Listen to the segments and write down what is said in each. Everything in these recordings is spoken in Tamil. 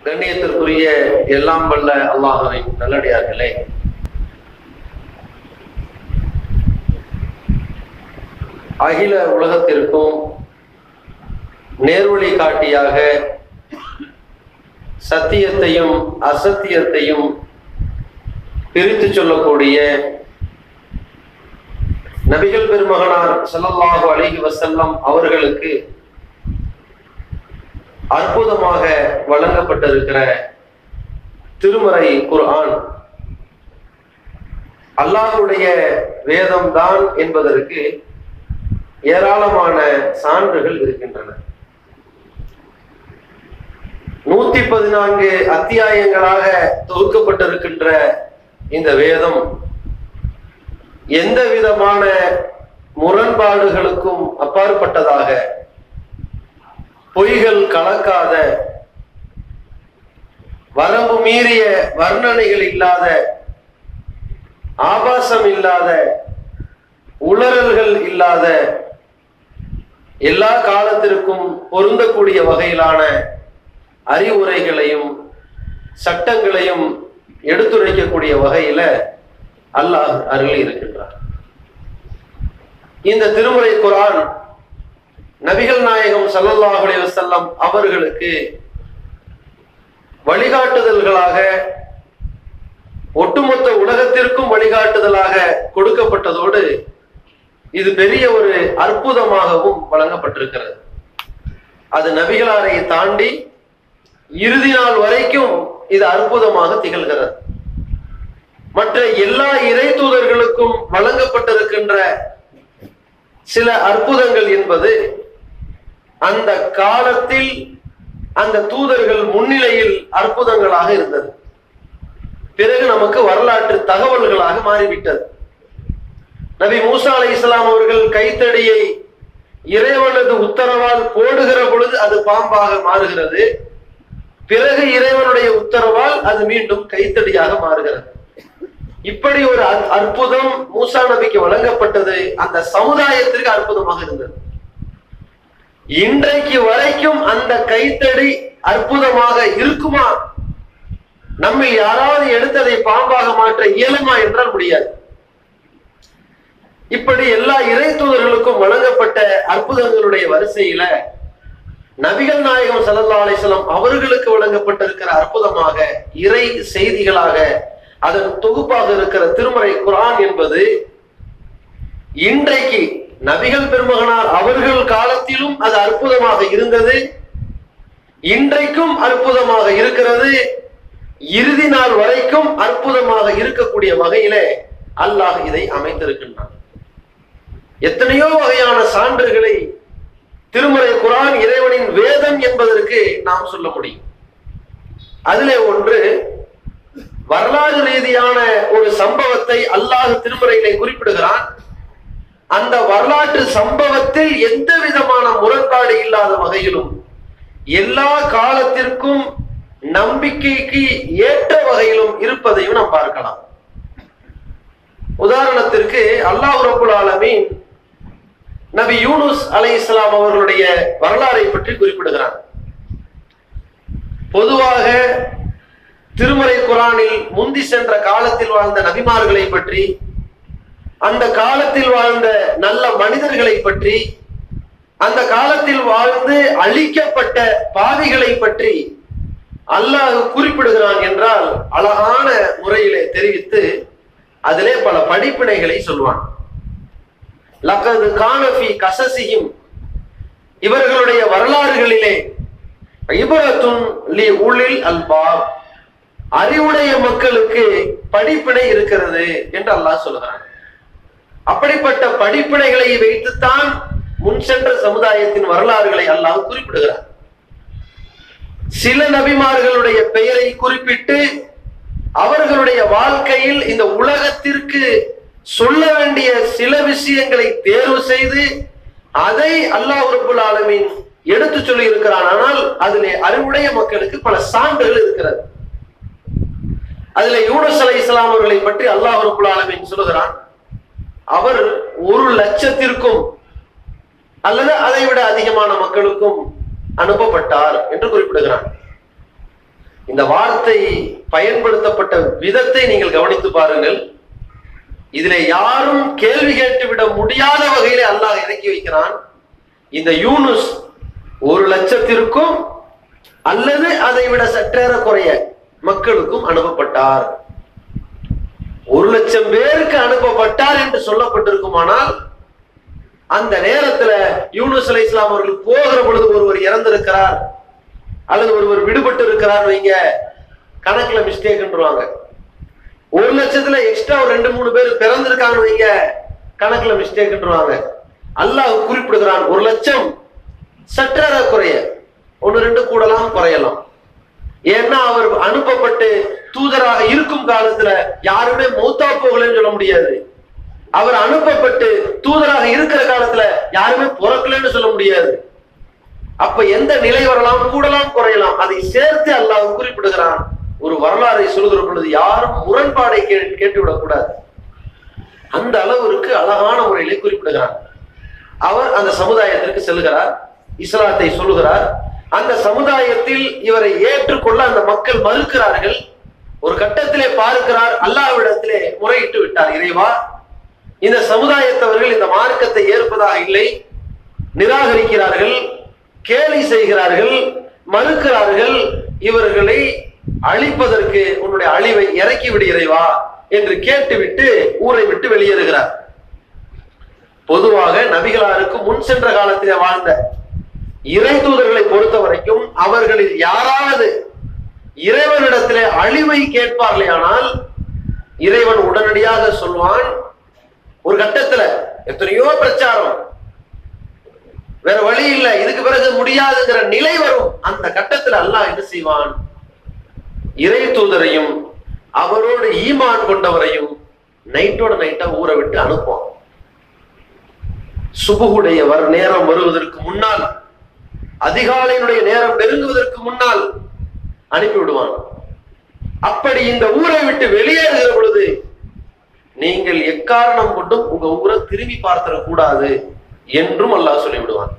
கண்ணியத்திற்குரிய எல்லாம் வல்ல அல்லாஹுவின் நல்லடியார்களே அகில உலகத்திற்கும் நேர்வழி காட்டியாக சத்தியத்தையும் அசத்தியத்தையும் பிரித்து சொல்லக்கூடிய நபிகள் பெருமகனார் ஸல்லல்லாஹு அலைஹி வஸல்லம் அவர்களுக்கு அற்புதமாக வழங்கப்பட்டிருக்கிற திருமறை குர்ஆன் அல்லாஹுடைய வேதம் தான் என்பதற்கு ஏராளமான சான்றுகள் இருக்கின்றன நூத்தி பதினான்கு அத்தியாயங்களாக தொகுக்கப்பட்டிருக்கின்ற இந்த வேதம் எந்த விதமான முரண்பாடுகளுக்கும் அப்பாற்பட்டதாக பொய்கள் கலக்காத வரம்பு மீறிய வர்ணனைகள் இல்லாத ஆபாசம் இல்லாத உளறல்கள் இல்லாத எல்லா காலத்திற்கும் பொருந்தக்கூடிய வகையிலான அறிவுரைகளையும் சட்டங்களையும் எடுத்துரைக்கக்கூடிய வகையில அல்லாஹ் அருளி இருக்கின்றார் இந்த திருமுறை குரான் நபிகள் நாயகம் ஸல்லல்லாஹு அலைஹி வஸல்லம் அவர்களுக்கு வழிகாட்டுதல்களாக ஒட்டுமொத்த உலகத்திற்கும் வழிகாட்டுதலாக கொடுக்கப்பட்டதோடு இது பெரிய ஒரு அற்புதமாகவும் வழங்கப்பட்டிருக்கிறது அது நபிகளாரை தாண்டி இறுதி நாள் வரைக்கும் இது அற்புதமாக திகழ்கிறது மற்ற எல்லா இறை தூதர்களுக்கும் வழங்கப்பட்டிருக்கின்ற சில அற்புதங்கள் என்பது அந்த காலத்தில் அந்த தூதர்கள் முன்னிலையில் அற்புதங்களாக இருந்தது பிறகு நமக்கு வரலாற்று தகவல்களாக மாறிவிட்டது நபி மூசா அலை இஸ்லாம் அவர்கள் கைத்தடியை இறைவனது உத்தரவால் போடுகிற பொழுது அது பாம்பாக மாறுகிறது பிறகு இறைவனுடைய உத்தரவால் அது மீண்டும் கைத்தடியாக மாறுகிறது இப்படி ஒரு அற்- அற்புதம் மூசா நபிக்கு வழங்கப்பட்டது அந்த சமுதாயத்திற்கு அற்புதமாக இருந்தது இன்றைக்கு வரைக்கும் அந்த கைத்தடி அற்புதமாக இருக்குமா நம்ம யாராவது எடுத்ததை பாம்பாக மாற்ற இயலுமா என்றால் முடியாது இப்படி எல்லா இறை தூதர்களுக்கும் வழங்கப்பட்ட அற்புதங்களுடைய வரிசையில நபிகள் நாயகம் ஸல்லல்லாஹு அலைஹி வஸல்லம் அவர்களுக்கு வழங்கப்பட்டிருக்கிற அற்புதமாக இறை செய்திகளாக அதன் தொகுப்பாக இருக்கிற திருமறை குர்ஆன் என்பது இன்றைக்கு நபிகள் பெருமகனார் அவர்கள் காலத்திலும் அது அற்புதமாக இருந்தது இன்றைக்கும் அற்புதமாக இருக்கிறது இறுதி நாள் வரைக்கும் அற்புதமாக இருக்கக்கூடிய வகையிலே அல்லாஹ் இதை அமைத்திருக்கின்றான் எத்தனையோ வகையான சான்றுகளை திருமறை குரான் இறைவனின் வேதம் என்பதற்கு நாம் சொல்ல முடியும் அதிலே ஒன்று வரலாறு ரீதியான ஒரு சம்பவத்தை அல்லாஹ் திருமறையிலே குறிப்பிடுகிறான் அந்த வரலாற்று சம்பவத்தில் எந்த விதமான முரண்பாடு இல்லாத வகையிலும் எல்லா காலத்திற்கும் நம்பிக்கைக்கு ஏற்ற வகையிலும் இருப்பதையும் நாம் பார்க்கலாம் உதாரணத்திற்கு அல்லாஹ் ரபுல் ஆலமீன் நபி யூனுஸ் அலை இஸ்லாம் அவர்களுடைய வரலாறை பற்றி குறிப்பிடுகிறார் பொதுவாக திருமறை குரானில் முந்தி சென்ற காலத்தில் வாழ்ந்த நபிமார்களை பற்றி அந்த காலத்தில் வாழ்ந்த நல்ல மனிதர்களை பற்றி அந்த காலத்தில் வாழ்ந்து அழிக்கப்பட்ட பாவிகளை பற்றி அல்லாஹ் குறிப்பிடுகிறான் என்றால் அழகான முறையிலே தெரிவித்து அதிலே பல படிப்பினைகளை சொல்வான் லக்கது கானஃபி கசசியும் இவர்களுடைய வரலாறுகளிலே இபரத்துன் லி உளில் அல்பாப் அறிவுடைய மக்களுக்கு படிப்பினை இருக்கிறது என்று அல்லாஹ் சொல்கிறான் அப்படிப்பட்ட படிப்பினைகளை வைத்துத்தான் முன் சென்ற சமுதாயத்தின் வரலாறுகளை அல்லாஹ் குறிப்பிடுகிறார் சில நபிமார்களுடைய பெயரை குறிப்பிட்டு அவர்களுடைய வாழ்க்கையில் இந்த உலகத்திற்கு சொல்ல வேண்டிய சில விஷயங்களை தேர்வு செய்து அதை அல்லாஹ் ரபுல் ஆலமீன் எடுத்து சொல்லி இருக்கிறான் ஆனால் அதிலே அறிவுடைய மக்களுக்கு பல சான்றுகள் இருக்கிறது அதுல யூனஸ் அலை இஸ்லாம் அவர்களை பற்றி அல்லாஹ் ரபுல் ஆலமீன் சொல்லுகிறான் அவர் ஒரு லட்சத்திற்கும் அல்லது அதை விட அதிகமான மக்களுக்கும் அனுப்பப்பட்டார் என்று குறிப்பிடுகிறான் இந்த வார்த்தை பயன்படுத்தப்பட்ட விதத்தை நீங்கள் கவனித்து பாருங்கள் இதுல யாரும் கேள்வி கேட்டுவிட முடியாத வகையிலே அல்லாஹ் இறக்கி வைக்கிறான் இந்த யூனுஸ் ஒரு லட்சத்திற்கும் அல்லது அதை விட சற்றேற குறைய மக்களுக்கும் அனுப்பப்பட்டார் ஒரு லட்சம் பேருக்கு அனுப்பப்பட்டார் என்று சொல்லப்பட்டிருக்குமானால் அந்த நேரத்துல யூனுஸ் அலை இஸ்லாம் அவர்கள் போகிற பொழுது ஒருவர் இறந்திருக்கிறார் அல்லது ஒருவர் விடுபட்டு இருக்கிறார் வைங்க கணக்குல மிஸ்டேக்ன்றாங்க ஒரு லட்சத்துல எக்ஸ்ட்ரா ஒரு ரெண்டு மூணு பேர் பிறந்திருக்காங்க வைங்க கணக்குல மிஸ்டேக்ன்றாங்க அல்லாஹ் குறிப்பிடுகிறான் ஒரு லட்சம் சற்றற குறைய ஒன்னு ரெண்டு கூடலாம் குறையலாம் ஏன்னா அவர் அனுப்பப்பட்டு தூதராக இருக்கும் காலத்துல யாருமே மௌத்தா போகலன்னு சொல்ல முடியாது அவர் அனுப்பப்பட்டு தூதராக இருக்கிற காலத்துல யாருமே பிறக்கலன்னு சொல்ல முடியாது அப்ப எந்த நிலை வரலாம் கூடலாம் குறையலாம் அதை சேர்த்து அல்லாஹ் குறிப்பிடுகிறான் ஒரு வரலாறை சொல்லுகிற பொழுது யாரும் முரண்பாடை கே கேட்டுவிடக் கூடாது அந்த அளவிற்கு அழகான முறையிலே குறிப்பிடுகிறார் அவர் அந்த சமுதாயத்திற்கு செல்கிறார் இஸ்லாத்தை சொல்லுகிறார் அந்த சமுதாயத்தில் இவரை ஏற்றுக்கொள்ள அந்த மக்கள் மறுக்கிறார்கள் ஒரு கட்டத்திலே பார்க்கிறார் அல்லாவிடத்திலே முறையிட்டு விட்டார் இறைவா இந்த சமுதாயத்தவர்கள் இந்த மார்க்கத்தை ஏற்பதாக இல்லை நிராகரிக்கிறார்கள் கேலி செய்கிறார்கள் மறுக்கிறார்கள் இவர்களை அழிப்பதற்கு உன்னுடைய அழிவை இறக்கி விடு இறைவா என்று கேட்டுவிட்டு ஊரை விட்டு வெளியேறுகிறார் பொதுவாக நபிகளாருக்கு முன் சென்ற காலத்திலே வாழ்ந்த இறை தூதர்களை பொறுத்த வரைக்கும் அவர்களில் யாராவது இறைவனிடத்திலே அழிவை கேட்பார்களே ஆனால் இறைவன் உடனடியாக சொல்வான் ஒரு கட்டத்துல எத்தனையோ பிரச்சாரம் வேற வழி இல்ல இதுக்கு பிறகு முடியாதுங்கிற நிலை வரும் அந்த கட்டத்துல அல்லாஹ் என்ன செய்வான் இறை தூதரையும் அவரோடு ஈமான் கொண்டவரையும் நைட்டோட நைட்டா ஊரை விட்டு அனுப்புவான் சுபுகுடைய வர் நேரம் வருவதற்கு முன்னால் அதிகாலையினுடைய நேரம் நெருங்குவதற்கு முன்னால் அனுப்பி விடுவான் அப்படி இந்த ஊரை விட்டு வெளியேறுகிற பொழுது நீங்கள் எக்காரணம் கொண்டும் உங்க ஊரை திரும்பி பார்த்திடக் கூடாது என்றும் அல்லாஹ் சொல்லிவிடுவான்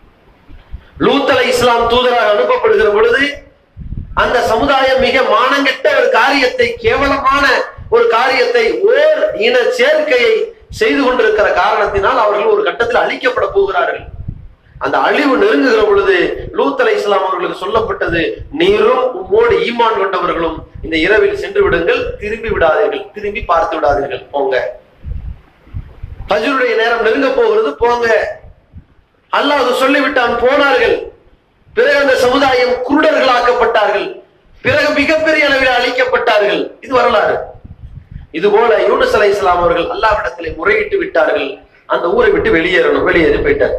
லூத் அலை இஸ்லாம் தூதராக அனுப்பப்படுகிற பொழுது அந்த சமுதாயம் மிக மானங்கெட்ட ஒரு காரியத்தை கேவலமான ஒரு காரியத்தை ஓர் இன சேர்க்கையை செய்து கொண்டிருக்கிற காரணத்தினால் அவர்கள் ஒரு கட்டத்தில் அழிக்கப்பட போகிறார்கள் அந்த அழிவு நெருங்குகிற பொழுது லூத் அலை இஸ்லாம் அவர்களுக்கு சொல்லப்பட்டது நீரும் உம்மோடு ஈமான் கொண்டவர்களும் இந்த இரவில் சென்று விடுங்கள் திரும்பி விடாதீர்கள் திரும்பி பார்த்து விடாதீர்கள் போங்க பஜருடைய நேரம் நெருங்க போகிறது போங்க அல்லாஹ் சொல்லிவிட்டான் போனார்கள் பிறகு அந்த சமுதாயம் குருடர்களாக்கப்பட்டார்கள் பிறகு மிகப்பெரிய அளவில் அழிக்கப்பட்டார்கள் இது வரலாறு இது போல யூனுஸ் அலை இஸ்லாம் அவர்கள் அல்லாவிடத்திலே முறையிட்டு விட்டார்கள் அந்த ஊரை விட்டு வெளியேறணும் வெளியேறி போயிட்டார்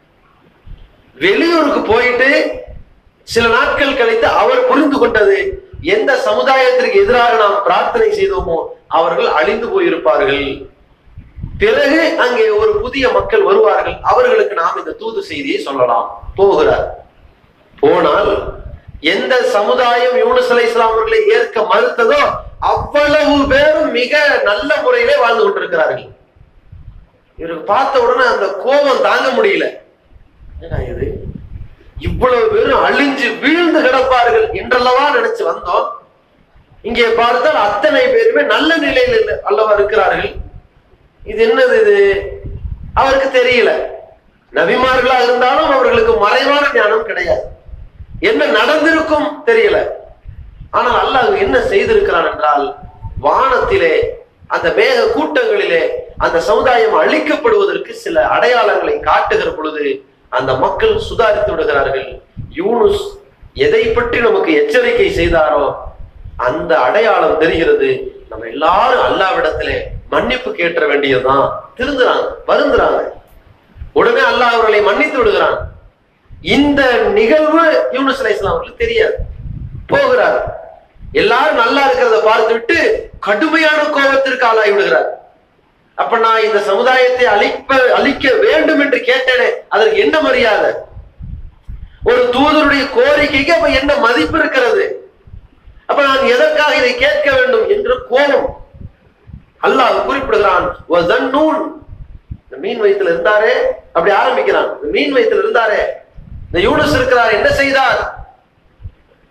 வெளியூருக்கு போயிட்டு சில நாட்கள் கழித்து அவர் புரிந்து கொண்டது எந்த சமுதாயத்திற்கு எதிராக நாம் பிரார்த்தனை செய்தோமோ அவர்கள் அழிந்து போயிருப்பார்கள் பிறகு அங்கே ஒரு புதிய மக்கள் வருவார்கள் அவர்களுக்கு நாம் இந்த தூது செய்தியை சொல்லலாம் போகிறார் போனால் எந்த சமுதாயம் யூனுஸ் அலை இஸ்லாம் அவர்களை ஏற்க மறுத்ததோ அவ்வளவு பேரும் மிக நல்ல முறையிலே வாழ்ந்து கொண்டிருக்கிறார்கள் இவருக்கு பார்த்த உடனே அந்த கோபம் தாங்க முடியல என்னடா இது இவ்வளவு பேரும் அழிஞ்சு வீழ்ந்து கிடப்பார்கள் என்றல்லவா நினைச்சு வந்தோம் இங்கே பார்த்தால் அத்தனை பேருமே நல்ல நிலையில் இல்லை அல்லவா இருக்கிறார்கள் இது என்னது இது அவருக்கு தெரியல நபிமார்களா இருந்தாலும் அவர்களுக்கு மறைவான ஞானம் கிடையாது என்ன நடந்திருக்கும் தெரியல ஆனால் அல்லாஹ் என்ன செய்திருக்கிறான் என்றால் வானத்திலே அந்த மேக கூட்டங்களிலே அந்த சமுதாயம் அழிக்கப்படுவதற்கு சில அடையாளங்களை காட்டுகிற பொழுது அந்த மக்கள் சுதாரித்து விடுகிறார்கள் யூனுஸ் எதை பற்றி நமக்கு எச்சரிக்கை செய்தாரோ அந்த அடையாளம் தெரிகிறது நம்ம எல்லாரும் அல்லாவிடத்திலே மன்னிப்பு கேட்ட வேண்டியதுதான் திருந்துறாங்க வருந்துறாங்க உடனே அல்லாஹ் அவர்களை மன்னித்து விடுகிறான் இந்த நிகழ்வு யூனுஸ் அலை இஸ்லாம் அவர்களுக்கு தெரியாது போகிறார் எல்லாரும் நல்லா இருக்கிறத பார்த்து விட்டு கடுமையான கோபத்திற்கு ஆளாகி விடுகிறார் அப்ப நான் இந்த சமுதாயத்தை அழிப்ப அழிக்க வேண்டும் என்று கேட்டேனே அதற்கு என்ன மரியாதை ஒரு தூதருடைய கோரிக்கைக்கு அப்ப என்ன மதிப்பு இருக்கிறது அப்ப நான் எதற்காக இதை கேட்க வேண்டும் என்று கோபம் அல்லாஹ் குறிப்பிடுகிறான் "வதன்னூன்." இந்த மீன் வயித்துல இருந்தாரே அப்படி ஆரம்பிக்கிறான் இந்த மீன் வயித்துல இருந்தாரே இந்த யூனுஸ் இருக்கிறார் என்ன செய்தார்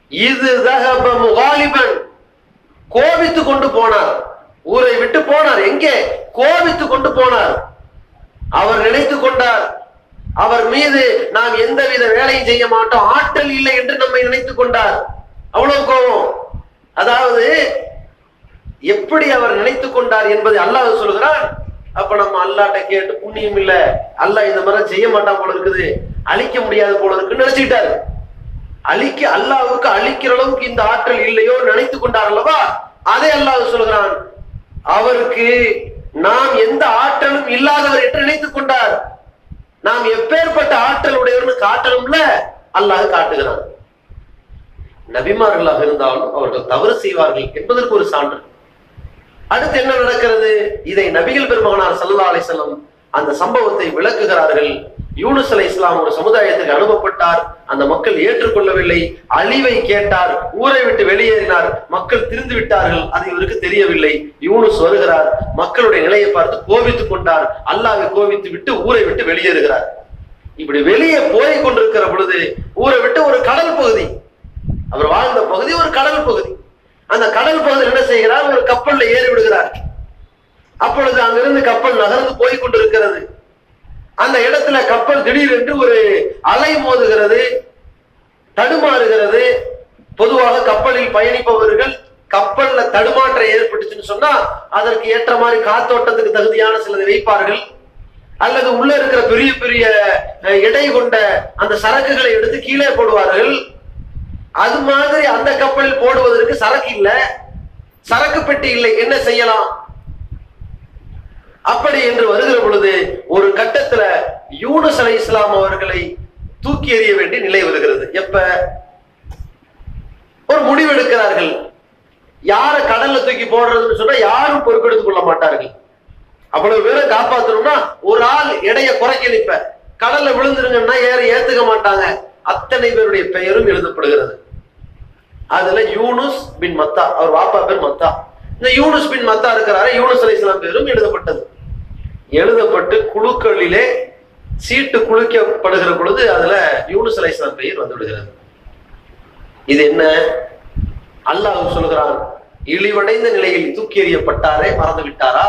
இது தஹப முகாலிபன் கோபித்து கொண்டு போனார் ஊரை விட்டு போனார் எங்கே கோபித்து கொண்டு போனார் அவர் நினைத்து கொண்டார் அவர் மீது நாம் எந்தவித வேலையும் செய்ய மாட்டோம் ஆற்றல் இல்லை என்று நம்மை நினைத்து கொண்டார் அவ்வளவு கோபம் அதாவது எப்படி அவர் நினைத்து கொண்டார் என்பதை அல்லாஹ் சொல்கிறான் அப்ப நம்ம அல்லாட்ட கேட்டு புண்ணியம் இல்ல அல்லாஹ் இந்த மாதிரி செய்ய மாட்டான் போல இருக்குது அழிக்க முடியாது போல இருக்குன்னு நினைச்சுக்கிட்டாரு அழிக்க அல்லாஹ்வுக்கு அழிக்கிற அளவுக்கு இந்த ஆற்றல் இல்லையோ நினைத்து கொண்டார் அல்லவா அதை அல்லாஹ் சொல்கிறான் அவருக்கு நாம் எந்த ஆற்றலும் இல்லாதவர் என்று நினைத்துக் கொண்டார் நாம் எப்பேற்பட்ட ஆற்றல் உடையவர்னு காட்டணும்ல அல்லாஹ் காட்டுகிறான் நபிமார்களாக இருந்தாலும் அவர்கள் தவறு செய்வார்கள் என்பதற்கு ஒரு சான்று அடுத்து என்ன நடக்கிறது இதை நபிகள் பெருமகனார் சல்லா அலிசல்லம் அந்த சம்பவத்தை விளக்குகிறார்கள் யூனுஸ் அலை இஸ்லாம் ஒரு சமுதாயத்துக்கு அனுப்பப்பட்டார் அந்த மக்கள் ஏற்றுக்கொள்ளவில்லை அழிவை கேட்டார் ஊரை விட்டு வெளியேறினார் மக்கள் திரிந்து விட்டார்கள் அது இவருக்கு தெரியவில்லை யூனுஸ் வருகிறார் மக்களுடைய நிலையை பார்த்து கோபித்துக் கொண்டார் அல்லாவை கோபித்து விட்டு ஊரை விட்டு வெளியேறுகிறார் இப்படி வெளியே போய் கொண்டிருக்கிற பொழுது ஊரை விட்டு ஒரு கடல் பகுதி அவர் வாழ்ந்த பகுதி ஒரு கடல் பகுதி அந்த கடல் பகுதியில் என்ன செய்கிறார் ஒரு கப்பல்ல ஏறி விடுகிறார் அப்பொழுது அங்கிருந்து கப்பல் நகர்ந்து போய் கொண்டிருக்கிறது அந்த இடத்துல கப்பல் திடீரென்று ஒரு அலை மோதுகிறது தடுமாறுகிறது பொதுவாக கப்பலில் பயணிப்பவர்கள் கப்பல்ல தடுமாற்றம் ஏற்பட்டுச்சுன்னு சொன்னா அதற்கு ஏற்ற மாதிரி காத்தோட்டத்துக்கு தகுதியான சிலதை வைப்பார்கள் அல்லது உள்ள இருக்கிற பெரிய பெரிய அஹ், எடை கொண்ட அந்த சரக்குகளை எடுத்து கீழே போடுவார்கள் அது மாதிரி அந்த கப்பலில் போடுவதற்கு சரக்கு இல்ல சரக்கு பெட்டி இல்லை என்ன செய்யலாம் அப்படி என்று வருகிற பொழுது ஒரு கட்டத்துல யூனுஸ் அலை இஸ்லாம் அவர்களை தூக்கி எறிய வேண்டிய நிலை வருகிறது எப்ப ஒரு முடிவு எடுக்கிறார்கள் யார கடல்ல தூக்கி போடுறதுன்னு சொன்னா யாரும் பொறுப்பெடுத்துக் கொள்ள மாட்டார்கள் அவ்வளவு பேரை காப்பாத்தணும்னா ஒரு ஆள் எடைய குறைக்க நிப்ப கடல்ல விழுந்துருங்கன்னா ஏற ஏத்துக்க மாட்டாங்க அத்தனை பேருடைய பெயரும் எழுதப்படுகிறது அதுல யூனுஸ் பின் மத்தா அவர் வாப்பா பேர் மத்தா இந்த யூனுஸ் பின் மத்தா இருக்கிறாரு யூனுஸ் அலை இஸ்லாம் பேரும் எழுதப்பட்டது எழுதப்பட்டு குழுக்களிலே சீட்டு குளிக்கப்படுகிற பொழுது அதுல யூனுஸ் அலை இஸ்லாம் பெயர் வந்து விடுகிறது இது என்ன அல்லாஹ் சொல்கிறான் இழிவடைந்த நிலையில் தூக்கி எறியப்பட்டாரே மறந்து விட்டாரா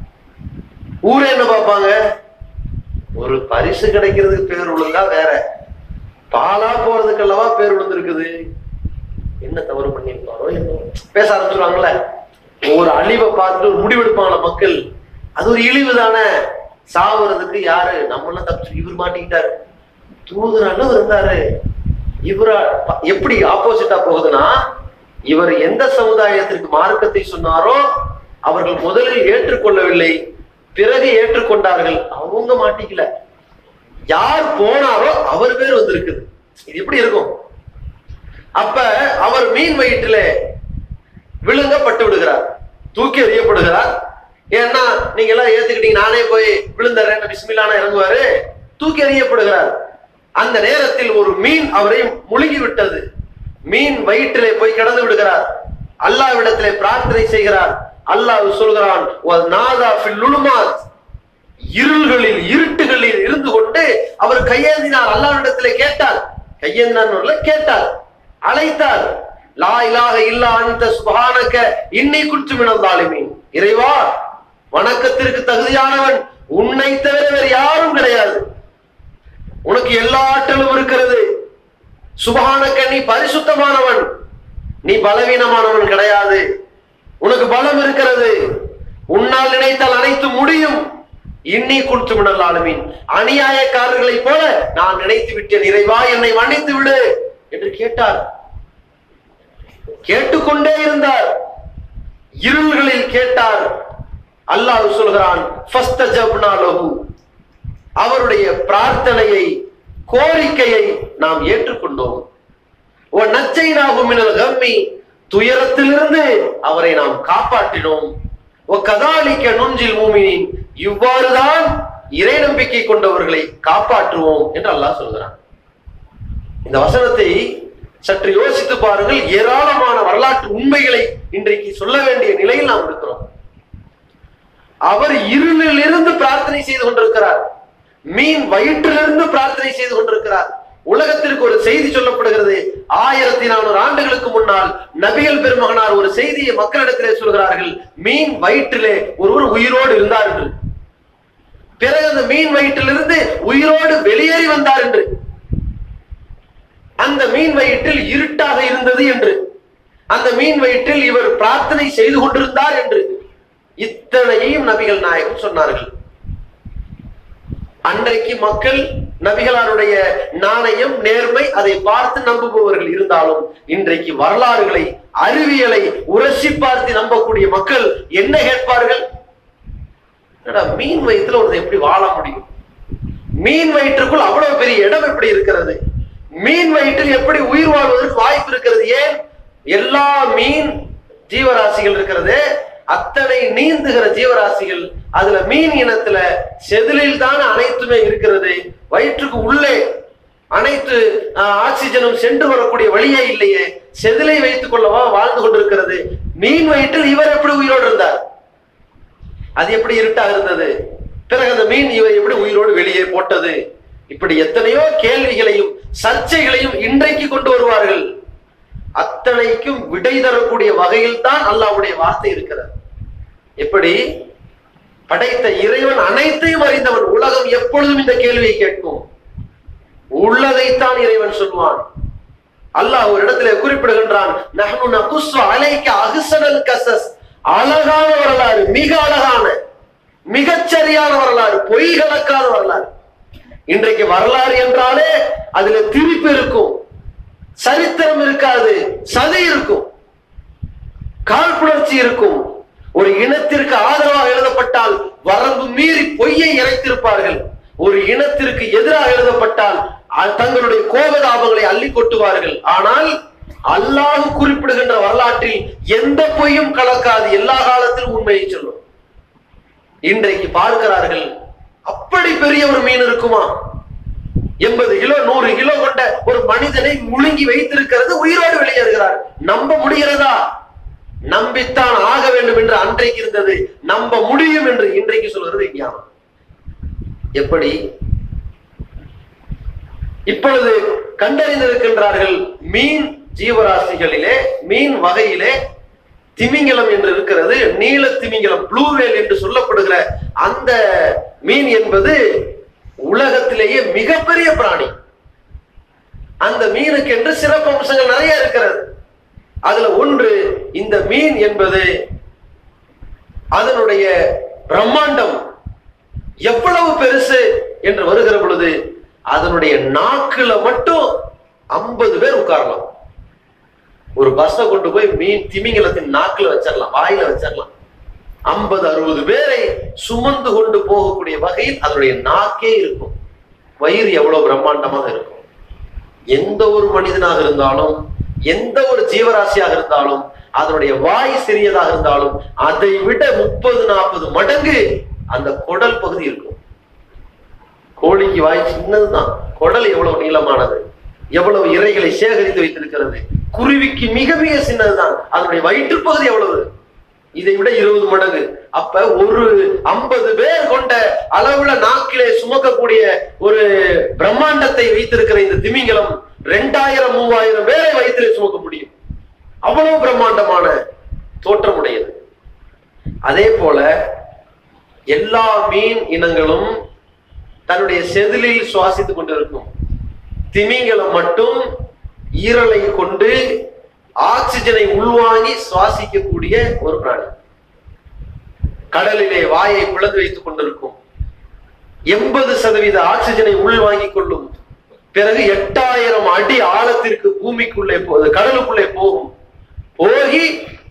ஊரே என்ன பார்ப்பாங்க ஒரு பரிசு கிடைக்கிறதுக்கு பேர் விழுந்தா வேற பாலா போறதுக்கு அல்லவா பேர் விழுந்திருக்குது என்ன தவறு பண்ணியிருப்பாரோ என்ன பேச ஆரம்பிச்சிருவாங்கல்ல ஒரு அழிவை பார்த்துட்டு ஒரு முடிவெடுப்பாங்கள மக்கள் அது ஒரு இழிவு தானே சாவுறதுக்கு யாரு நம்மளாம் தப்பிச்சு இவர் மாட்டிக்கிட்டாரு தூதுறான்னு இருந்தாரு இவரா ப- எப்படி ஆப்போசிட்டா போகுதுன்னா இவர் எந்த சமுதாயத்திற்கு மார்க்கத்தை சொன்னாரோ அவர்கள் முதலில் ஏற்றுக்கொள்ளவில்லை பிறகு ஏற்றுக்கொண்டார்கள் அவங்க மாட்டிக்கல யார் போனாரோ அவர் பேர் வந்திருக்குது இது எப்படி இருக்கும் அப்ப அவர் மீன் வயிற்றில விழுங்கப்பட்டு விடுகிறார் தூக்கி எறியப்படுகிறார் ஏன்னா நீங்க எல்லாம் ஏத்துக்கிட்டீங்க நானே போய் விழுந்தறேன் பிஸ்மில்லான இறங்குவாரு தூக்கி எறியப்படுகிறார் அந்த நேரத்தில் ஒரு மீன் அவரை முழுகி விட்டது மீன் வயிற்றிலே போய் கிடந்து விடுகிறார் அல்லாவிடத்திலே பிரார்த்தனை செய்கிறார் அல்லாஹ் சொல்கிறான் "வ நாதா ஃபில் லுலுமாத்." இருள்களில் இருட்டுகளில் இருந்து கொண்டு அவர் கையேந்தினார் அல்லாவிடத்திலே கேட்டார் கையேந்தினார் கேட்டார் அழைத்தார் லா இலாஹ இல்லா அந்த சுபஹானக இன்னை குற்று மினந்தாலுமீன் இறைவா வணக்கத்திற்கு தகுதியானவன் உன்னை தவிர வேறு யாரும் கிடையாது உனக்கு எல்லா ஆற்றலும் இருக்கிறது சுபஹானக்க நீ பரிசுத்தமானவன் நீ பலவீனமானவன் கிடையாது உனக்கு பலம் இருக்கிறது உன்னால் நினைத்தால் அனைத்து முடியும் இன்னி குடுத்து விடல் ஆளுமீன் அநியாயக்காரர்களைப் போல நான் நினைத்து விட்டேன் இறைவா என்னை மன்னித்து விடு என்று கேட்டார் கேட்டுக்கொண்டே இருந்தார் இருள்களில் கேட்டார் அல்லாஹ் சொல்கிறான் "ஃபஸ்தஜப்னா லஹு." அவருடைய பிரார்த்தனையை கோரிக்கையை நாம் ஏற்றுக்கொண்டோம் ஓ நச்சைனாகும் மினல் கம்மி துயரத்திலிருந்து அவரை நாம் காப்பாற்றினோம் ஓ கதாலிக்க நுஞ்சில் மூமினின் இவ்வாறுதான் இறை நம்பிக்கை கொண்டவர்களை காப்பாற்றுவோம் என்று அல்லாஹ் சொல்கிறான் இந்த வசனத்தை சற்று யோசித்து பாருங்கள் ஏராளமான வரலாற்று உண்மைகளை இன்றைக்கு சொல்ல வேண்டிய நிலையில் நாம் இருக்கிறோம் அவர் இருளில் இருந்து பிரார்த்தனை செய்து கொண்டிருக்கிறார் மீன் வயிற்றிலிருந்து பிரார்த்தனை செய்து கொண்டிருக்கிறார் உலகத்திற்கு ஒரு செய்தி சொல்லப்படுகிறது ஆயிரத்தி நானூறு ஆண்டுகளுக்கு முன்னால் நபிகள் பெருமகனார் ஒரு செய்தியை மக்களிடத்திலே சொல்கிறார்கள் மீன் வயிற்றிலே ஒருவர் உயிரோடு இருந்தார் என்று பிறகு அந்த மீன் வயிற்றிலிருந்து உயிரோடு வெளியேறி வந்தார் என்று அந்த மீன் வயிற்றில் இருட்டாக இருந்தது என்று அந்த மீன் வயிற்றில் இவர் பிரார்த்தனை செய்து கொண்டிருந்தார் என்று இத்தனையையும் நபிகள் நாயகம் சொன்னார்கள் அன்றைக்கு மக்கள் நபிகளாருடைய நாணயம் நேர்மை அதை பார்த்து நம்புபவர்கள் இருந்தாலும் இன்றைக்கு வரலாறுகளை அறிவியலை உரசி பார்த்து நம்பக்கூடிய மக்கள் என்ன கேட்பார்கள் என்னடா, மீன் வயிற்றுல ஒரு எப்படி வாழ முடியும் மீன் வயிற்றுக்குள் அவ்வளவு பெரிய இடம் எப்படி இருக்கிறது மீன் வயிற்றில் எப்படி உயிர் வாழ்வதற்கு வாய்ப்பு இருக்கிறது ஏன் எல்லா மீன் ஜீவராசிகள் இருக்கிறது அத்தனை நீந்துகிற ஜீவராசிகள் அதுல மீன் இனத்துல செதிலில் தான் அனைத்துமே இருக்கிறது வயிற்றுக்கு உள்ளே அனைத்து ஆஹ், ஆக்சிஜனும் சென்று வரக்கூடிய வழியே இல்லையே செதிலை வைத்துக் கொள்ளவா வாழ்ந்து கொண்டிருக்கிறது மீன் வயிற்றில் இவர் எப்படி உயிரோடு இருந்தார் அது எப்படி இருட்டாக இருந்தது பிறகு அந்த மீன் இவர் எப்படி உயிரோடு வெளியே போட்டது இப்படி எத்தனையோ கேள்விகளையும் சர்ச்சைகளையும் இன்றைக்கு கொண்டு வருவார்கள் அத்தனைக்கும் விடை தரக்கூடிய வகையில் தான் அல்லாஹ்வுடைய வார்த்தை இருக்கிறது எப்படி படைத்த இறைவன் அனைத்தையும் அறிந்தவன் உலகம் எப்பொழுதும் இந்த கேள்வியை கேட்கும் உள்ளதைத்தான் இறைவன் சொல்வான் அல்லாஹ் ஒரு இடத்துல குறிப்பிடுகின்றான் நஹ்னு நகுஸ்ஸு அலைக்க அஹ்ஸனல் கஸஸ் அழகான வரலாறு மிக அழகான மிகச்சரியான வரலாறு பொய் கலக்காத வரலாறு இன்றைக்கு வரலாறு என்றாலே அதுல திருப்பி இருக்கும் சரித்திரம் இருக்காது சதி இருக்கும் காழ்ப்புணர்ச்சி இருக்கும் ஒரு இனத்திற்கு ஆதரவாக எழுதப்பட்டால் வரம்பு மீறி பொய்யை இறைத்திருப்பார்கள் ஒரு இனத்திற்கு எதிராக எழுதப்பட்டால் அ- தங்களுடைய கோபதாபங்களை அள்ளி கொட்டுவார்கள் ஆனால் அல்லாஹ் குறிப்பிடுகின்ற வரலாற்றில் எந்த பொய்யும் கலக்காது எல்லா காலத்திலும் உண்மையை சொல்லும் இன்றைக்கு பார்க்கிறார்கள் அப்படி பெரிய ஒரு மீன் இருக்குமா எண்பது கிலோ நூறு கிலோ கொண்ட ஒரு மனிதனை முழுங்கி வைத்திருக்கிறது உயிரோடு வெளியேறுகிறார் நம்ப முடிகிறதா நம்பித்தான் ஆக வேண்டும் என்று அன்றைக்கு இருந்தது நம்ப முடியும் என்று இன்றைக்கு சொல்கிறது விஞ்ஞானம் எப்படி இப்பொழுது கண்டறிந்திருக்கின்றார்கள் மீன் ஜீவராசிகளிலே மீன் வகையிலே திமிங்கலம் என்று இருக்கிறது நீல திமிங்கலம் ப்ளூவேல் என்று சொல்லப்படுகிற அந்த மீன் என்பது உலகத்திலேயே மிகப்பெரிய பிராணி அந்த மீனுக்கு என்று சிறப்பு அம்சங்கள் நிறைய இருக்கிறது அதுல ஒன்று இந்த மீன் என்பது அதனுடைய பிரம்மாண்டம் எவ்வளவு பெருசு என்று வருகிற பொழுது அதனுடைய நாக்குல மட்டும் ஐம்பது பேர் உட்காரலாம் ஒரு பஸ்ஸை கொண்டு போய் மீன் திமிங்கலத்தின் நாக்குல வச்சிடலாம் வாயில வச்சிடலாம் ஐம்பது அறுபது பேரை சுமந்து கொண்டு போகக்கூடிய வகையில் அதனுடைய நாக்கே இருக்கும் வயிறு எவ்வளவு பிரம்மாண்டமாக இருக்கும் எந்த ஒரு மனிதனாக இருந்தாலும் எந்த ஒரு ஜீவராசியாக இருந்தாலும் அதனுடைய வாய் சிறியதாக இருந்தாலும் அதை விட முப்பது நாற்பது மடங்கு அந்த குடல் பகுதி இருக்கும் கோழிக்கு வாய் சின்னதுதான் குடல் எவ்வளவு நீளமானது எவ்வளவு இறைகளை சேகரித்து வைத்திருக்கிறது குருவிக்கு மிக மிக சின்னதுதான் அதனுடைய வயிற்றுப் பகுதி எவ்வளவு இதை விட இருபது மடங்கு அப்ப ஒரு ஐம்பது பேர் கொண்ட அளவுல நாக்கிலே சுமக்கக்கூடிய ஒரு பிரம்மாண்டத்தை வைத்திருக்கிற இந்த திமிங்கலம் ரெண்டாயிரம் மூவாயிரம் பேரை வயிற்றிலே சுமக்க முடியும் அவ்வளவு பிரம்மாண்டமான தோற்றமுடையது அதே போல எல்லா மீன் இனங்களும் தன்னுடைய செதிலில் சுவாசித்துக் கொண்டிருக்கும் திமிங்கலம் மட்டும் ஈரலை கொண்டு ஆக்சிஜனை உள்வாங்கி சுவாசிக்கக்கூடிய ஒரு பிராணி கடலிலே வாயை பிளந்து வைத்துக் கொண்டிருக்கும் எண்பது சதவீத ஆக்சிஜனை உள்வாங்கிக் கொள்ளும் பிறகு எட்டாயிரம் அடி ஆழத்திற்கு பூமிக்குள்ளே போ கடலுக்குள்ளே போகும் போகி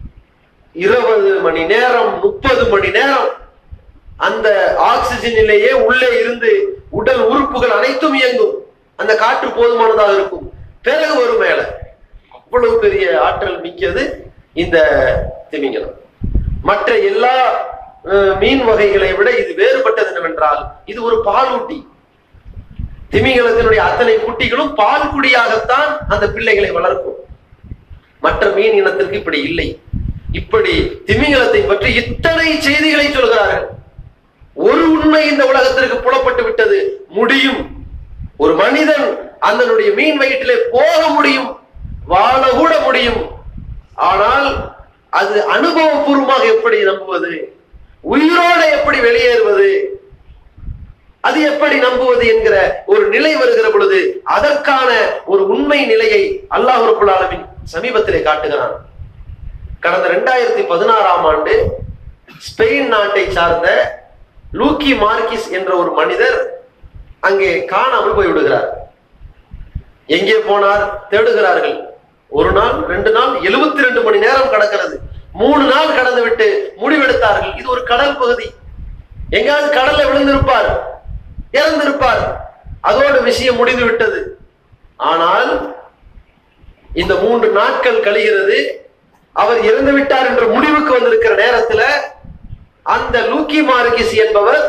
இருபது மணி நேரம் முப்பது மணி நேரம் அந்த ஆக்சிஜனிலேயே உள்ளே இருந்து உடல் உறுப்புகள் அனைத்தும் இயங்கும் அந்த காற்று போதுமானதாக இருக்கும் பிறகு வரும் மேல அவ்வளவு பெரிய ஆற்றல் மிக்கது இந்த திமிங்கலம் மற்ற எல்லா அஹ், மீன் வகைகளை விட இது வேறுபட்டது என்னவென்றால் இது ஒரு பாலூட்டி திமிங்கலத்தினுடைய அத்தனை குட்டிகளும் பால் குடியாகத்தான் அந்த பிள்ளைகளை வளர்க்கும் மற்ற மீன் இனத்திற்கு இப்படி இல்லை இப்படி திமிங்கலத்தை பற்றி இத்தனை செய்திகளை சொல்கிறார்கள் ஒரு உண்மை இந்த உலகத்திற்கு புலப்பட்டு விட்டது முடியும் ஒரு மனிதன் அதனுடைய மீன் வயிற்றிலே போக முடியும் வாழ கூட முடியும் ஆனால் அது அனுபவபூர்வமாக எப்படி நம்புவது உயிரோட எப்படி வெளியேறுவது அது எப்படி நம்புவது என்கிற ஒரு நிலை வருகிற பொழுது அதற்கான ஒரு உண்மை நிலையை அல்லாஹ் ரபுல் ஆலமீன் சமீபத்திலே காட்டுகிறான் கடந்த ரெண்டாயிரத்தி பதினாறாம் ஆண்டு ஸ்பெயின் நாட்டை சார்ந்த லூக்கி மார்க்கிஸ் என்ற ஒரு மனிதர் அங்கே காணாமல் போய் விடுகிறார் எங்கே போனார் தேடுகிறார்கள் ஒரு நாள் ரெண்டு நாள் எழுபத்தி ரெண்டு மணி நேரம் கடக்கிறது மூணு நாள் கடந்து விட்டு முடிவெடுத்தார்கள் இது ஒரு கடல் பகுதி எங்காவது கடல்ல விழுந்திருப்பார் இறந்திருப்பார் அதோடு விஷயம் முடிந்து விட்டது ஆனால் இந்த மூன்று நாட்கள் கழிகிறது அவர் இறந்து விட்டார் என்ற முடிவுக்கு வந்திருக்கிற நேரத்துல அந்த லூக்கி மார்கிஸ் என்பவர்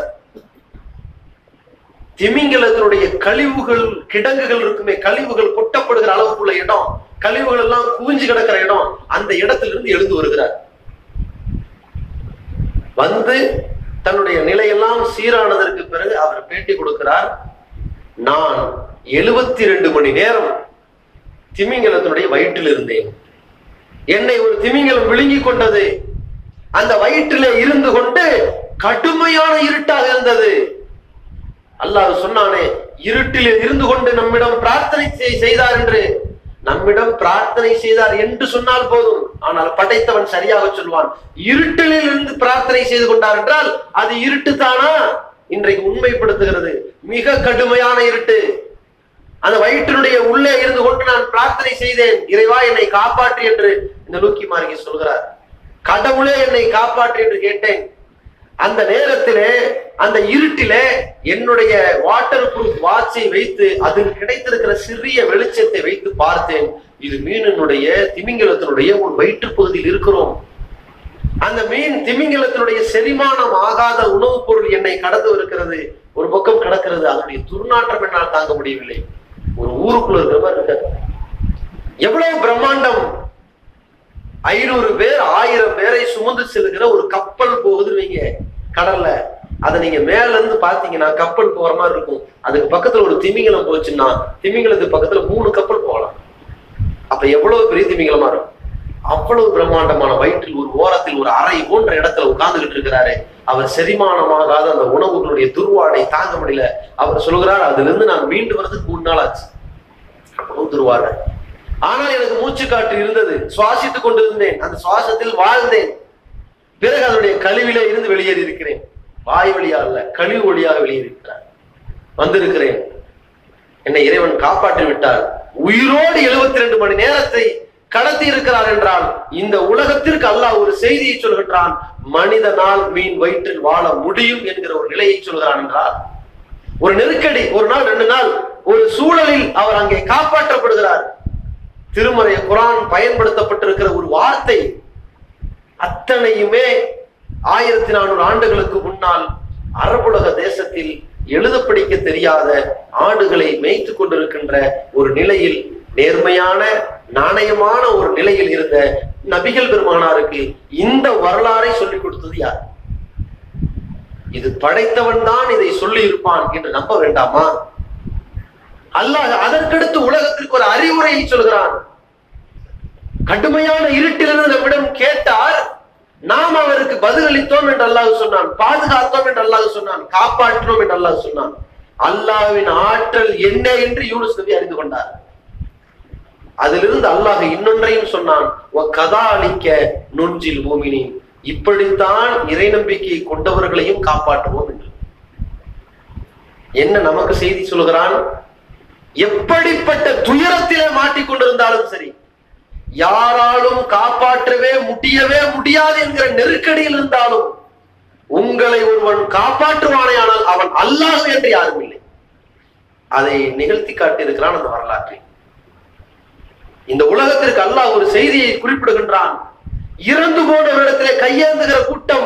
திமிங்கலத்தினுடைய கழிவுகள் கிடங்குகள் இருக்குமே கழிவுகள் கொட்டப்படுகிற அளவுக்குள்ள இடம் கழிவுகள் எல்லாம் குவிஞ்சு கிடக்கிற இடம் அந்த இடத்திலிருந்து எழுந்து வருகிறார் வந்து தன்னுடைய நிலையெல்லாம் சீரானதற்கு பிறகு அவர் பேட்டி கொடுக்கிறார் நான் எழுபத்தி ரெண்டு மணி நேரம் திமிங்கலத்தினுடைய வயிற்றில் இருந்தேன் என்னை ஒரு திமிங்கலம் விழுங்கி கொண்டது அந்த வயிற்றிலே இருந்து கொண்டு கடுமையான இருட்டாக இருந்தது அல்லாஹ் சொன்னானே இருட்டில் இருந்து கொண்டு நம்மிடம் பிரார்த்தனை செய்- செய்தார் என்று நம்மிடம் பிரார்த்தனை செய்தார் என்று சொன்னால் போதும் ஆனால் படைத்தவன் சரியாக சொல்வான் இருட்டில் இருந்து பிரார்த்தனை செய்து கொண்டார் என்றால் அது இருட்டு தானா இன்றைக்கு உண்மைப்படுத்துகிறது மிக கடுமையான இருட்டு அந்த வயிற்றினுடைய உள்ளே இருந்து கொண்டு நான் பிரார்த்தனை செய்தேன் இறைவா என்னை காப்பாற்று என்று இந்த லூக்கி மார்கி சொல்கிறார் கடவுளே என்னை காப்பாற்று என்று கேட்டேன் அந்த நேரத்திலே அந்த இருட்டிலே என்னுடைய வாட்டர் ப்ரூஃப் வாட்சை வைத்து அதில் கிடைத்திருக்கிற சிறிய வெளிச்சத்தை வைத்து பார்த்தேன் இது மீனினுடைய திமிங்கலத்தினுடைய ஒரு வயிற்றுப் பகுதியில் இருக்கிறோம் அந்த மீன் திமிங்கலத்தினுடைய செரிமானம் ஆகாத உணவுப் பொருள் என்னை கடந்து இருக்கிறது ஒரு பக்கம் கிடக்கிறது அதனுடைய துர்நாற்றம் என்னால் தாங்க முடியவில்லை ஒரு ஊருக்குள்ள இருக்கிற மாதிரி இருக்காது எவ்வளவு பிரம்மாண்டம் ஐநூறு பேர் ஆயிரம் பேரை சுமந்து செல்கிற ஒரு கப்பல் போகுதுன்னு வைங்க கடல்ல அதை நீங்க மேல இருந்து பாத்தீங்கன்னா கப்பல் போற மாதிரி இருக்கும் அதுக்கு பக்கத்துல ஒரு திமிங்கலம் போச்சுன்னா திமிங்கலத்துக்கு பக்கத்துல மூணு கப்பல் போகலாம் அப்ப எவ்வளவு பெரிய திமிங்கலமா இருக்கும் அவ்வளவு பிரம்மாண்டமான வயிற்றில் ஒரு ஓரத்தில் ஒரு அறை போன்ற இடத்துல உட்கார்ந்துகிட்டு இருக்கிறாரு அவர் செரிமானமாகாத அந்த உணவுகளுடைய துர்வாடை தாங்க முடியல அவர் சொல்கிறார் அதுல இருந்து நான் மீண்டு வர்றதுக்கு மூணு நாள் ஆச்சு அவ்வளவு துர்வாடை ஆனால் எனக்கு மூச்சு காற்று இருந்தது சுவாசித்துக் கொண்டிருந்தேன் அந்த சுவாசத்தில் வாழ்ந்தேன் பிறகு அதனுடைய கழிவிலே இருந்து வெளியேறி இருக்கிறேன் வாய் வழியா அல்ல கழிவு வழியாக வெளியேறியிருக்கிறார் வந்திருக்கிறேன் என்னை இறைவன் காப்பாற்றி விட்டார் உயிரோடு 72 ரெண்டு மணி நேரத்தை கடத்தி இருக்கிறார் என்றால் இந்த உலகத்திற்கு அல்லாஹ் ஒரு செய்தியை சொல்கின்றான் மனிதனால் மீன் வயிற்றில் வாழ முடியும் என்கிற ஒரு நிலையை சொல்கிறான் என்றால் ஒரு நெருக்கடி ஒரு நாள் ரெண்டு நாள் ஒரு சூழலில் அவர் அங்கே காப்பாற்றப்படுகிறார் திருமறை குரான் பயன்படுத்தப்பட்டிருக்கிற ஒரு வார்த்தை அத்தனையுமே ஆயிரத்தி நானூறு ஆண்டுகளுக்கு முன்னால் அரபுலக தேசத்தில் எழுத படிக்க தெரியாத ஆடுகளை மேய்த்து கொண்டிருக்கின்ற ஒரு நிலையில் நேர்மையான நாணயமான ஒரு நிலையில் இருந்த நபிகள் பெருமானாருக்கு இந்த வரலாறை சொல்லிக் கொடுத்தது யார் இது படைத்தவன் தான் இதை சொல்லி இருப்பான் என்று நம்ப வேண்டாமா அல்லாஹ் அதற்கடுத்து உலகத்திற்கு ஒரு அறிவுரையை சொல்கிறான் கடுமையான இருட்டிலிருந்து நம்மிடம் கேட்டார் நாம் அவருக்கு பதிலளித்தோம் என்று அல்லாஹ் சொன்னான் பாதுகாத்தோம் என்று அல்லாஹ் சொன்னான் காப்பாற்றினோம் என்று அல்லாஹ் சொன்னான் அல்லாஹ்வின் ஆற்றல் என்ன என்று யூனுஸ் நபி அறிந்து கொண்டார் அதிலிருந்து அல்லாஹ் இன்னொன்றையும் சொன்னான் "வ கதாலிக்க நுஞ்சில் பூமினி இப்படித்தான் இறை நம்பிக்கையை கொண்டவர்களையும் காப்பாற்றுவோம் என்று என்ன நமக்கு செய்தி சொல்கிறான் எப்படிப்பட்ட துயரத்திலே மாட்டிக்கொண்டிருந்தாலும் சரி யாராலும் காப்பாற்றவே முடியவே முடியாது என்கிற நெருக்கடியில் இருந்தாலும் உங்களை ஒருவன் காப்பாற்றுவானேயானால் அவன் அல்லாஹ் என்று யாரும் இல்லை அதை நிகழ்த்தி காட்டியிருக்கிறான் அந்த வரலாற்றில் இந்த உலகத்திற்கு அல்லாஹ் ஒரு செய்தியை குறிப்பிடுகின்றான் இறந்து போனவரிடத்திலே கையேந்துகிற கூட்டம்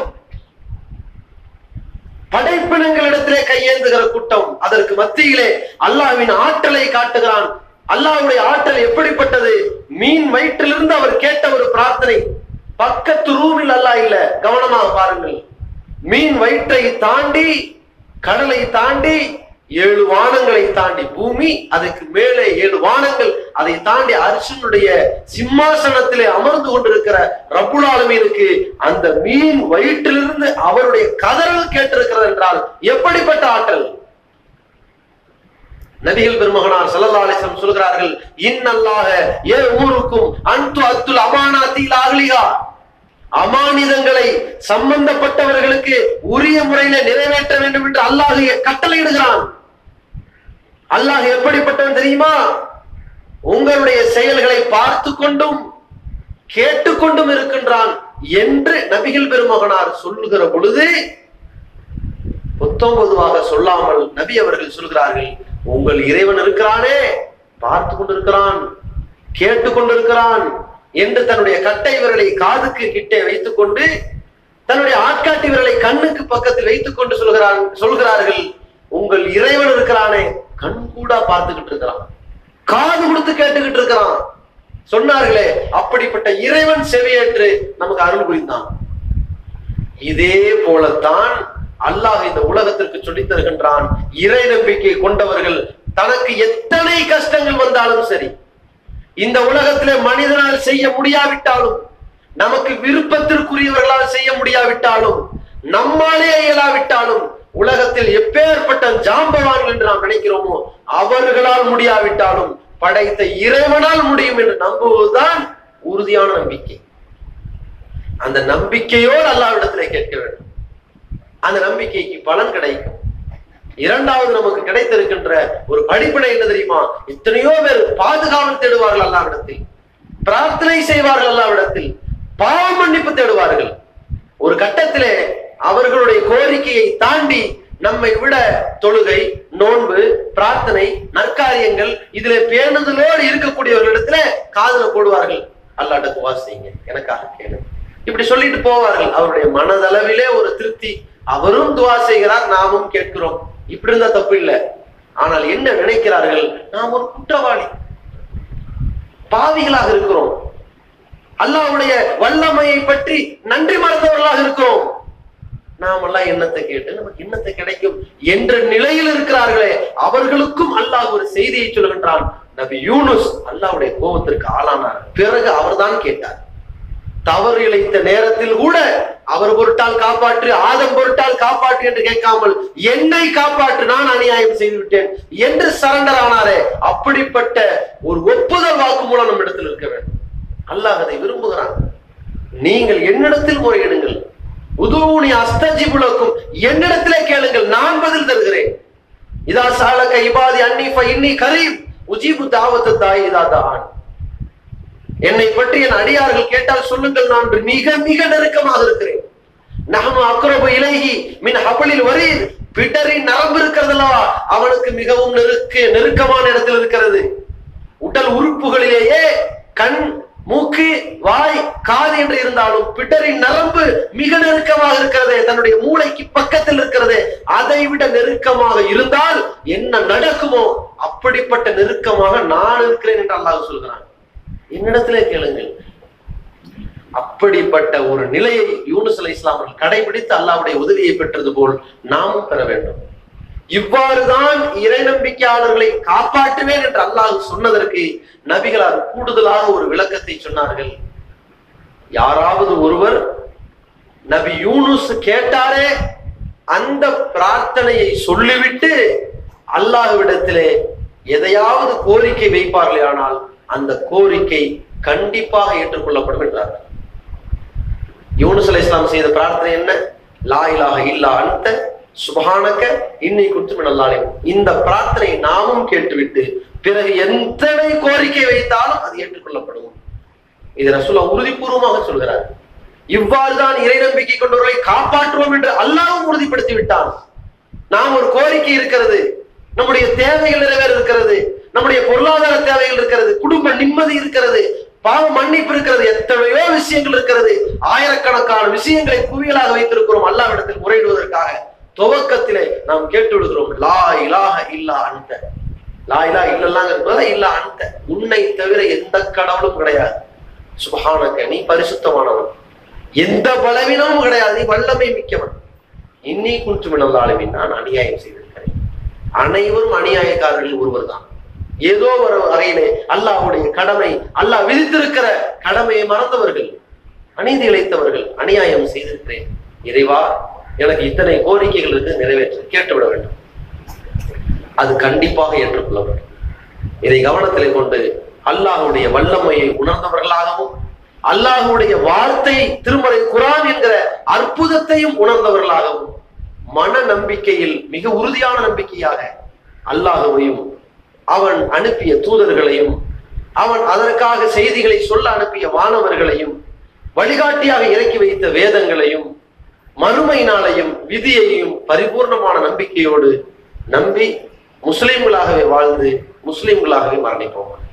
படைப்பினங்களிடத்திலே கையேந்துகிற கூட்டம் அதற்கு மத்தியிலே அல்லாஹ்வின் ஆற்றலை காட்டுகிறான் அல்லாஹ்வுடைய ஆற்றல் எப்படிப்பட்டது மீன் வயிற்றிலிருந்து அவர் கேட்ட ஒரு பிரார்த்தனை பக்கத்து ரூமில் அல்லாஹ் இல்ல கவனமாக பாருங்கள் மீன் வயிற்றை தாண்டி கடலை தாண்டி ஏழு வானங்களை தாண்டி பூமி அதுக்கு மேலே ஏழு வானங்கள் அதை தாண்டி அர்ஷனுடைய சிம்மாசனத்திலே அமர்ந்து கொண்டிருக்கிற ரப்புல் ஆலமீனுக்கு அந்த மீன் வயிற்றிலிருந்து அவருடைய கதறல் கேட்டிருக்கிறது என்றால் எப்படிப்பட்ட ஆற்றல் நபிகள் பெருமகனார் ஸல்லல்லாஹு அலைஹி வஸல்லம் சொல்கிறார்கள் இன்னல்லாக ஏ ஊருக்கும் அன்து அத்துல் அமானாத்தில் அகலிகா அமானிதங்களை சம்பந்தப்பட்டவர்களுக்கு உரிய முறையில நிறைவேற்ற வேண்டும் என்று அல்லாஹ் கட்டளையிடுகிறான் அல்லாஹ் எப்படிப்பட்டவன் தெரியுமா உங்களுடைய செயல்களை பார்த்து கொண்டும் கேட்டுக்கொண்டும் இருக்கின்றான் என்று நபிகள் பெருமகனார் சொல்லுகிற பொழுது புத்தம் பொதுவாக சொல்லாமல் நபி அவர்கள் சொல்கிறார்கள் உங்கள் இறைவன் இருக்கிறானே பார்த்து கொண்டிருக்கிறான் கேட்டு கொண்டிருக்கிறான் என்று தன்னுடைய கட்டை விரலை காதுக்கு கிட்டே வைத்துக் கொண்டு தன்னுடைய ஆட்காட்டி விரலை கண்ணுக்கு பக்கத்தில் வைத்துக் கொண்டு சொல்கிறான் சொல்கிறார்கள் உங்கள் இறைவன் இருக்கிறானே கண் கூட பார்த்துக்கிட்டு இருக்கிறான் காது கொடுத்து கேட்டுக்கிட்டு இருக்கிறான் சொன்னார்களே அப்படிப்பட்ட இறைவன் செவியேற்று நமக்கு அருள் புரிந்தான் இதே போலத்தான் அல்லாஹ் இந்த உலகத்திற்கு சொல்லித் தருகின்றான் இறை நம்பிக்கை கொண்டவர்கள் தனக்கு எத்தனை கஷ்டங்கள் வந்தாலும் சரி இந்த உலகத்திலே மனிதனால் செய்ய முடியாவிட்டாலும் நமக்கு விருப்பத்திற்குரியவர்களால் செய்ய முடியாவிட்டாலும் நம்மாலே இயலாவிட்டாலும் உலகத்தில் எப்பேற்பட்ட ஜாம்பவான்கள் என்று நாம் நினைக்கிறோமோ அவர்களால் முடியாவிட்டாலும் படைத்த இறைவனால் முடியும் என்று நம்புவதுதான் உறுதியான நம்பிக்கை அந்த நம்பிக்கையோடு அல்லாவிடத்திலே கேட்க வேண்டும் அந்த நம்பிக்கைக்கு பலன் கிடைக்கும் இரண்டாவது நமக்கு கிடைத்திருக்கின்ற ஒரு படிப்பினை என்ன தெரியுமா எத்தனையோ பேர் பாதுகாவல் தேடுவார்கள் அல்லாவிடத்தில் பிரார்த்தனை செய்வார்கள் அல்லாவிடத்தில் பாவ மன்னிப்பு தேடுவார்கள் ஒரு கட்டத்திலே அவர்களுடைய கோரிக்கையை தாண்டி நம்மை விட தொழுகை நோன்பு பிரார்த்தனை நற்காரியங்கள் இதுல பேணுதலோடு இருக்கக்கூடியவர்களிடத்துல காதுல போடுவார்கள் அல்லாட்ட துவா செய்யுங்க எனக்காக கேளு இப்படி சொல்லிட்டு போவார்கள் அவருடைய மனதளவிலே ஒரு திருப்தி அவரும் துவா செய்கிறார் நாமும் கேட்கிறோம் இப்படி இருந்தா தப்பு இல்லை ஆனால் என்ன நினைக்கிறார்கள் நாம் ஒரு குற்றவாளி பாவிகளாக இருக்கிறோம் அல்லாஹ்வுடைய வல்லமையை பற்றி நன்றி மறந்தவர்களாக இருக்கிறோம் நாமெல்லாம் எண்ணத்தை கேட்டு நமக்கு எண்ணத்தை கிடைக்கும் என்ற நிலையில் இருக்கிறார்களே அவர்களுக்கும் அல்லாஹ் ஒரு செய்தியை சொல்கின்றான் நபி யூனுஸ் அல்லாஹ்வுடைய கோபத்திற்கு ஆளானார் பிறகு அவர்தான் கேட்டார் தவறு இழைத்த நேரத்தில் கூட அவர் பொருட்டால் காப்பாற்று ஆதம் பொருட்டால் காப்பாற்று என்று கேட்காமல் என்னை காப்பாற்று நான் அநியாயம் செய்து விட்டேன் என்று சரண்டர் ஆனாரே அப்படிப்பட்ட ஒரு ஒப்புதல் வாக்கு மூலம் நம்ம இடத்தில் இருக்க வேண்டும் அல்லாஹ் அதை விரும்புகிறான் நீங்கள் என்னிடத்தில் முறையிடுங்கள் உதவுனி அஸ்தஜிபுலக்கும் என்னிடத்திலே கேளுங்கள் நான் பதில் தருகிறேன் இதா சாலக இபாதி அன்னிஃப இன்னி கரீம் உஜீபு தாவத்து தாய் இதா தான் என்னை பற்றி என் அடியார்கள் கேட்டால் சொல்லுங்கள் நான் மிக மிக நெருக்கமாக இருக்கிறேன் நகம அக்ரபு இலகி மின் ஹபலில் வரீர் பிடரின் நரம்பு இருக்கிறதல்லவா அவனுக்கு மிகவும் நெருக்க நெருக்கமான இடத்தில் இருக்கிறது உடல் உறுப்புகளிலேயே கண் மூக்கு வாய் காது என்று இருந்தாலும் பிடரின் நரம்பு மிக நெருக்கமாக இருக்கிறதே தன்னுடைய மூளைக்கு பக்கத்தில் இருக்கிறதே அதை விட நெருக்கமாக இருந்தால் என்ன நடக்குமோ அப்படிப்பட்ட நெருக்கமாக நான் இருக்கிறேன் என்று அல்லாஹ் சொல்கிறான் என்னிடத்திலே கேளுங்கள் அப்படிப்பட்ட ஒரு நிலையை யூனுஸ் அலை இஸ்லாமர்கள் கடைபிடித்து அல்லாவுடைய உதவியை பெற்றது போல் நாமும் பெற வேண்டும் இவ்வாறுதான் இறை நம்பிக்கையாளர்களை காப்பாற்றுவேன் என்று அல்லாஹ் சொன்னதற்கு நபிகளார் கூடுதலாக ஒரு விளக்கத்தை சொன்னார்கள் யாராவது ஒருவர் நபி யூனுஸ் கேட்டாரே அந்த பிரார்த்தனையை சொல்லிவிட்டு அல்லாஹ்விடத்திலே எதையாவது கோரிக்கை வைப்பார்களே ஆனால் அந்த கோரிக்கை கண்டிப்பாக ஏற்றுக்கொள்ளப்படும் என்றார்கள் யூனுஸ் அலை இஸ்லாம் செய்த பிரார்த்தனை என்ன லா இலாஹ இல்லா அந்த சுபஹானக்க இன்னை குத்து நல்லாலே இந்த பிரார்த்தனை நாமும் கேட்டுவிட்டு பிறகு எத்தனை கோரிக்கை வைத்தாலும் அது ஏற்றுக்கொள்ளப்படும் இது ரசூலா உறுதிபூர்வமாக சொல்கிறார் இவ்வாறுதான் இறை நம்பிக்கை கொண்டவர்களை காப்பாற்றுவோம் என்று அல்லாவும் உறுதிப்படுத்தி விட்டான் நாம் ஒரு கோரிக்கை இருக்கிறது நம்முடைய தேவைகள் நிறைவேற இருக்கிறது நம்முடைய பொருளாதார தேவைகள் இருக்கிறது குடும்ப நிம்மதி இருக்கிறது பாவ மன்னிப்பு இருக்கிறது எத்தனையோ விஷயங்கள் இருக்கிறது ஆயிரக்கணக்கான விஷயங்களை குவியலாக வைத்திருக்கிறோம் அல்லாவிடத்தில் முறையிடுவதற்காக துவக்கத்திலே நாம் கேட்டு விடுகிறோம் லா இலாஹ இல்லா அந்த லா இலா இல்லல்லாங்க இல்லா அந்த உன்னை தவிர எந்த கடவுளும் கிடையாது சுபஹானக்க நீ பரிசுத்தமானவன் எந்த பலவீனமும் கிடையாது நீ வல்லமை மிக்கவன் இன்னி குன்று மினல்லாலுமே நான் அநியாயம் செய்திருக்கிறேன் அனைவரும் அநியாயக்காரர்கள் ஒருவர் தான் ஏதோ ஒரு வகையிலே அல்லாஹ்வுடைய கடமை அல்லாஹ் விதித்திருக்கிற கடமையை மறந்தவர்கள் அநீதி இழைத்தவர்கள் அநியாயம் செய்திருக்கிறேன் இறைவா எனக்கு இத்தனை கோரிக்கைகள் இருக்கு நிறைவேற்ற கேட்டுவிட வேண்டும் அது கண்டிப்பாக ஏற்றுக்கொள்ள வேண்டும் இதை கவனத்திலே கொண்டு அல்லாஹ்வுடைய வல்லமையை உணர்ந்தவர்களாகவும் அல்லாஹ்வுடைய வார்த்தை திருமறை குரான் என்கிற அற்புதத்தையும் உணர்ந்தவர்களாகவும் மன நம்பிக்கையில் மிக உறுதியான நம்பிக்கையாக அல்லாஹுவையும் அவன் அனுப்பிய தூதர்களையும் அவன் அதற்காக செய்திகளை சொல்ல அனுப்பிய மாணவர்களையும் வழிகாட்டியாக இறக்கி வைத்த வேதங்களையும் மறுமை நாளையும் விதியையும் பரிபூர்ணமான நம்பிக்கையோடு நம்பி முஸ்லிம்களாகவே வாழ்ந்து முஸ்லிம்களாகவே மரணிப்போம்